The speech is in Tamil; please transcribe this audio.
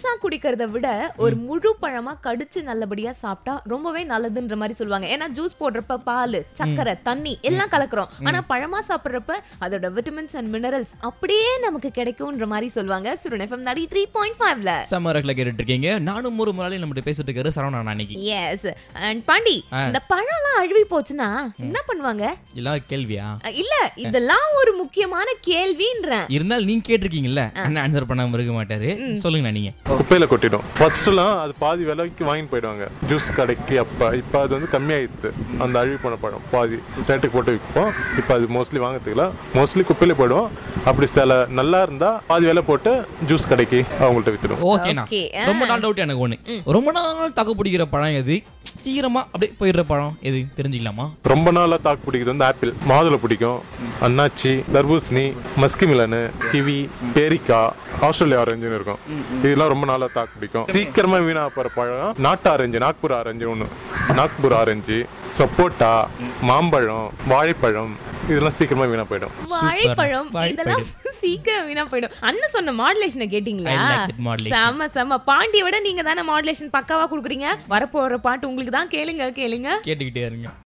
ஜூஸா குடிக்கிறத விட ஒரு முழு பழமா கடிச்சு நல்லபடியா சாப்பிட்டா ரொம்பவே நல்லதுன்ற மாதிரி சொல்லுவாங்க ஏன்னா ஜூஸ் போடுறப்ப பால் சக்கரை தண்ணி எல்லாம் கலக்குறோம் ஆனா பழமா சாப்பிடுறப்ப அதோட விட்டமின்ஸ் அண்ட் மினரல்ஸ் அப்படியே நமக்கு கிடைக்கும்ன்ற மாதிரி சொல்லுவாங்க சுருன் எஃப்எம் நடி த்ரீ பாயிண்ட் ஃபைவ்ல சம்மரக்கில் கேட்டுட்டு இருக்கீங்க நானும் ஒரு முறையில் நம்மகிட்ட பேசிட்டு இருக்காரு சரவணா அன்னைக்கு எஸ் அண்ட் பாண்டி இந்த பழம்லாம் அழுவி போச்சுன்னா என்ன பண்ணுவாங்க எல்லாம் கேள்வியா அஹ், இல்ல இதெல்லாம் ஒரு முக்கியமான கேள்வின்றேன் இருந்தாலும் நீங்க கேட்டிருக்கீங்கல்ல என்ன ஆன்சர் பண்ணாம இருக்க மாட்டாரு சொல்லுங்கண்ணா நீங்க குப்பையில கொட்டிடும் ஃபர்ஸ்ட்லாம் அது பாதி விலைக்கு வாங்கிட்டு போயிடுவாங்க ஜூஸ் கடைக்கு அப்ப இப்போ அது வந்து கம்மியாயிடுது அந்த அழுவி போன பழம் பாதி ரேட்டுக்கு போட்டு விற்போம் இப்போ அது மோஸ்ட்லி வாங்கறதுக்குல மோஸ்ட்லி குப்பையில போயிடும் அப்படி சில நல்லா இருந்தா பாதி விலை போட்டு ஜூஸ் கடைக்கு அவங்கள்ட்ட வித்துடும் ஓகேண்ணா Okay, ஆ. ரொம்ப நாள் டவுட் எனக்கு ஒண்ணு ரொம்ப நாள் தாக்கு பிடிக்கிற பழம் எது சீக்கிரமா அப்படியே போயிடுற பழம் எது தெரிஞ்சுக்கலாமா ரொம்ப நாளா தாக்கு பிடிக்கிறது வந்து ஆப்பிள் மாதுளை பிடிக்கும் அன்னாச்சி தர்பூசணி மஸ்கி மிலனு கிவி பேரிக்கா ஆஸ்திரேலியா ஆரஞ்சுன்னு இருக்கும் இதெல்லாம் ரொம்ப நாளா தாக்கு பிடிக்கும் சீக்கிரமா வீணா போற பழம் நாட்டு ஆரஞ்சு நாக்பூர் ஆரஞ்சு ஒன்று நாக்பூர் ஆரஞ்சு சப்போட்டா மாம்பழம் வாழைப்பழம் இதெல்லாம் சீக்கிரமா வீணா போயிடும் வாழைப்பழம் வாழைப்பழம். இதெல்லாம் சீக்கிரம் வீணா போயிடும் அண்ணன் சொன்ன மாடுலேஷனை கேட்டீங்களா I like that modulation. செம செம பாண்டியை விட நீங்க தானே மாடுலேஷன் பக்காவா குடுக்குறீங்க வரப்போற பாட்டு உங்களுக்கு தான் கேளுங்க கேளுங்க கேட்டுக்கிட்டே இருங்க